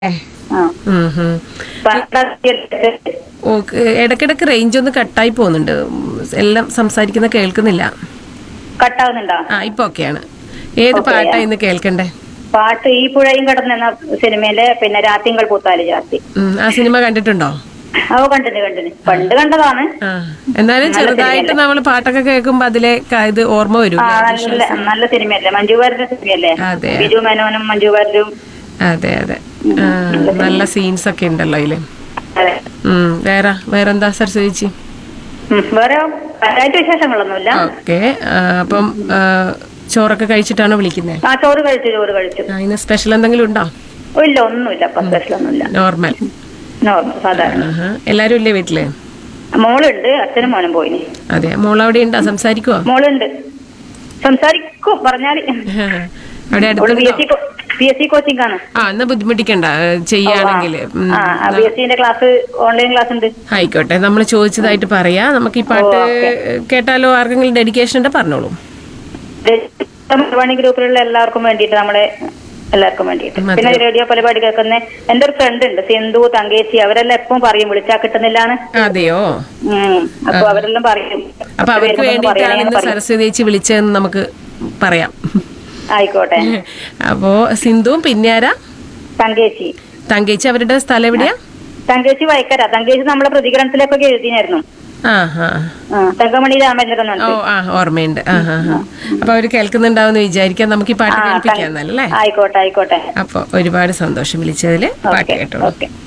ആ ഉം, ഉം. പാട്ടൊക്കെ ഓ, ക- ഇടയ്ക്കിടയ്ക്ക് റേഞ്ച് ഒന്ന് കട്ടായി പോകുന്നുണ്ട് ഉം, എല്ലാം സംസാരിക്കുന്ന കേൾക്കുന്നില്ല കട്ടാവുന്നുണ്ടോ ആ ഇപ്പൊ ഓക്കെയാണ് ഏത് Okay, പാട്ടാ ആ. ഇന്ന് കേൾക്കണ്ടേ പാട്ട് ഈ പുഴയും കടന്നെന്ന സിനിമയിലെ പിന്നെ രാത്തിങ്കൾ പൂത്താലി ജാത്തി ഉം, ആ സിനിമ കണ്ടിട്ടുണ്ടോ അവ കണ്ടിന് കണ്ടിന് പണ്ട് കണ്ടതാണ് ആ എന്നാലും നല്ല ചെറുതായിട്ട് സിനിമയല്ലേ? നമ്മൾ പാട്ടൊക്കെ കേൾക്കുമ്പോ അതിലെ ക- ഇത് ഓർമ്മ വരും ആ നല്ല നല്ല സിനിമയല്ലേ മഞ്ജു വാര്യരുടെ സിനിമയല്ലേ അതെ. ബിജു മേനോനും മഞ്ജു വാര്യരും അതെ അതെ ആ, നല്ല സീൻസ് ഒക്കെ ഉണ്ടല്ലോ അതില് അതെ ഉം, വേറെ വേറെന്താ സരസ്വതിച്ചി ഉം, വേറെ കാര്യമായിട്ട് വിശേഷങ്ങളൊന്നുമില്ല ഓക്കെ അപ്പം ആ, ചോറൊക്കെ കഴിച്ചിട്ടാണോ വിളിക്കുന്നത് ആ ചോറ് കഴിച്ചു ചോറ് കഴിച്ചു ഇന്ന് സ്പെഷ്യൽ എന്തെങ്കിലും ഉണ്ടോ ഓ, ഇല്ല ഒന്നുമില്ല ഇപ്പൊ സ്പെഷ്യൽ ഒന്നുമില്ല നോർമൽ നോർമൽ സാധാരണ ആഹാ. എല്ലാരും ഇല്ലേ വീട്ടില് മോളുണ്ട് അച്ഛനും മോനും പോയിന് അതെ മോൾ അവിടെ ഉണ്ടോ സംസാരിക്കുവോ മോളുണ്ട് സംസാരിക്കും പറഞ്ഞാല് അവിടെ അവള് ബി അടുത്തുണ്ടോ S C P S C coaching ആണ് ആ എന്നാ ബുദ്ധിമുട്ടിക്കണ്ട ചെയ്യുകയാണെങ്കിൽ ആ ബി എസ് സിന്റെ ക്ലാസ് ഓൺലൈൻ ക്ലാസ് ഉണ്ട് ആയിക്കോട്ടെ നമ്മൾ ചോദിച്ചതായിട്ട് പറയാ നമുക്ക് ഈ പാട്ട് കേട്ടാലോ ആർക്കെങ്കിലും ഡെഡിക്കേഷൻ ഉണ്ട് പറഞ്ഞോളൂ പരിപാടി ഗ്രൂപ്പിലുള്ള എല്ലാവർക്കും വേണ്ടിയിട്ട് നമ്മളെ എല്ലാവർക്കും വേണ്ടിയിട്ട് മതി. പിന്നെ റേഡിയോ പരിപാടി കേൾക്കുന്ന എന്റെ ഒരു ഫ്രണ്ട് ഉണ്ട് സിന്ധു തങ്കേച്ചി അവരെല്ലാം എപ്പം പറയും വിളിച്ചാ കിട്ടുന്നില്ലാണ് അതെയോ ഉം അപ്പൊ അവരെല്ലാം പറയും അപ്പൊ അവർക്ക് വരുമ്പോ ഒന്ന് പറയണേ വേണ്ടിയിട്ടാണ് എന്ന് ഇന്ന് പറയും. സരസ്വതി ചേച്ചി വിളിച്ചതെന്ന് നമുക്ക് പറയാം ആയിക്കോട്ടെ അപ്പോ സിന്ധുവും പിന്നാരാ തങ്കേച്ചി തങ്കേച്ചി അവരുടെ സ്ഥലം എവിടെയാ തങ്കേച്ചി വയക്കര തങ്കേച്ചി നമ്മളെ പ്രതികരണത്തിലേക്കൊക്കെ എഴുതിയായിരുന്നു ആ ഹാ ആ, തങ്കമണി രാമചന്ദ്രൻ ഓ ഉണ്ട് ആ ഓർമ്മയുണ്ട് ആ ഹാ ഹാ അപ്പൊ അവര് കേൾക്കുന്നുണ്ടാവുമെന്ന് വിചാരിക്കാം നമുക്ക് ഈ പാട്ട് ആ, കേൾപ്പിക്കാം എന്നല്ലേ ആയിക്കോട്ടെ ആയിക്കോട്ടെ അപ്പൊ ഒരുപാട് സന്തോഷം വിളിച്ചതില് പാട്ട് ഓക്കെ കേട്ടോളൂ ഓക്കെ